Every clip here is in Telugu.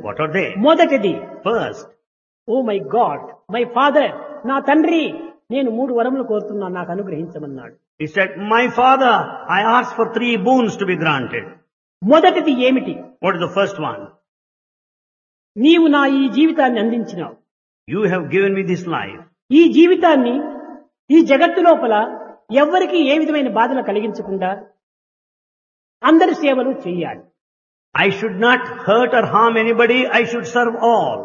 What are they? మొదటిది First, oh my god my father నా తండ్రి నేను మూడు వరములు కోరుతున్నాను నాకు అనుగ్రహించమన్నాడు he said, My father, I asked for three boons to be granted. మొదటిది ఏమిటి What is the first one? నీవు నా ఈ జీవితాన్ని అందించినావు You have given me this life. ఈ జీవితాన్ని ఈ జగత్తు లోపల ఎవ్వరికి ఏ విధమైన బాధలు కలిగించకుండా అందరి సేవలు చెయ్యాలి I should not hurt or harm anybody. I should serve all.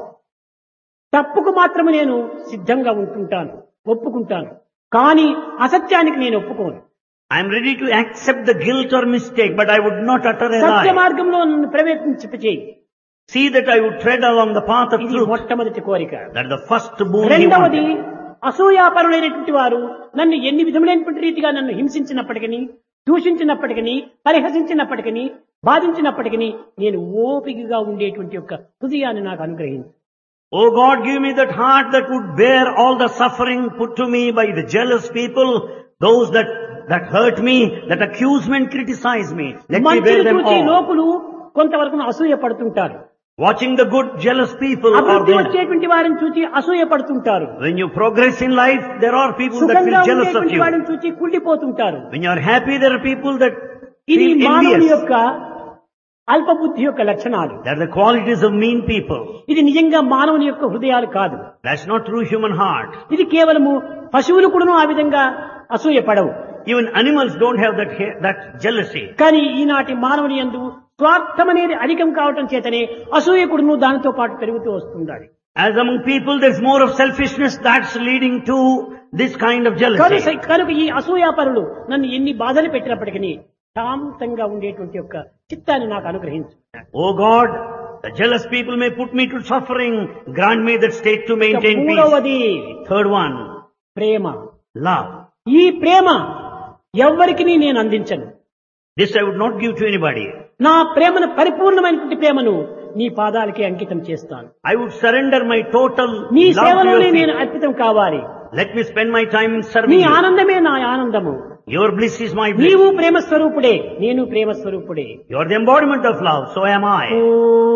తప్పుకు మాత్రము నేను సిద్ధంగా ఉంటుంటాను ఒప్పుకుంటాను కానీ అసత్యానికి నేను ఒప్పుకోను I am ready to accept the guilt or mistake, but I would not utter a Satya lie. మార్గంలో నన్ను ప్రవేశించిపచేయి See that I would tread along the path of ఇది truth. మొట్టమొదటి కోరిక That the first boon he రెండవది wanted. అసూయాపరులైనటువంటి వారు నన్ను ఎన్ని విధములైనటువంటి రీతిగా నన్ను హింసించినప్పటికీ దూషించినప్పటికీ పరిహసించినప్పటికీ బాధించినప్పటికీ నేను ఓపికగా ఉండేటువంటి యొక్క హృదయాన్ని నాకు అనుగ్రహించు Oh God, give me that heart that would bear all the suffering put to me by the jealous people, those that, that hurt me, that accuse me and criticize me. Let me bear మంచిని them చూసి all. లోకులు కొంతవరకు అసూయ పడుతుంటారు Watching the good, jealous people are అభివృద్ధి there. వచ్చేటువంటి వారిని చూసి అసూయ పడుతుంటారు When you progress in life, there are people that సుఖంగా feel jealous of ఉండేటువంటి you. వారిని చూసి కుళ్ళిపోతుంటారు When you are happy, there are people that ఇది feel మానవుని envious. యొక్క అల్పబుద్ధి యొక్క లక్షణాలు They are the qualities of mean people. ఇది నిజంగా మానవుని యొక్క హృదయాలు కాదు That's not true human heart. ఇది కేవలము పశువులు కూడాను ఆ విధంగా అసూయ పడవు Even animals don't have that, ha- that jealousy. కానీ ఈనాటి మానవుని యందు స్వార్థం అనేది అధికం కావటం చేతనే అసూయకుడును దానితో పాటు పెరుగుతూ వస్తుండాలి As among people, there's more of selfishness that's leading to this kind of కనుక jealousy. కనుక ఈ అసూయాపరులు నన్ను ఎన్ని బాధలు పెట్టినప్పటికీ శాంతంగా ఉండేటువంటి యొక్క చిత్తాన్ని నాకు అనుగ్రహించు Oh God, the jealous people may put me to suffering. Grant me that state to ఇక maintain peace. మూడవది Third one, ప్రేమ love. ఈ ప్రేమ ఎవ్వరికి నేను అందించను This I would not give to anybody. నా ప్రేమను పరిపూర్ణమైనటువంటి ప్రేమను నీ పాదాలకి అంకితం చేస్తాను I would surrender my total నీ love to సేవలోనే your నేను feet. అర్పితం కావాలి Let me spend my time in నీ serving you. ఆనందమే నా ఆనందము Your bliss is my bliss. నీవు ప్రేమ స్వరూపుడే నేను ప్రేమ స్వరూపుడే You are the embodiment of love, so am I. Oh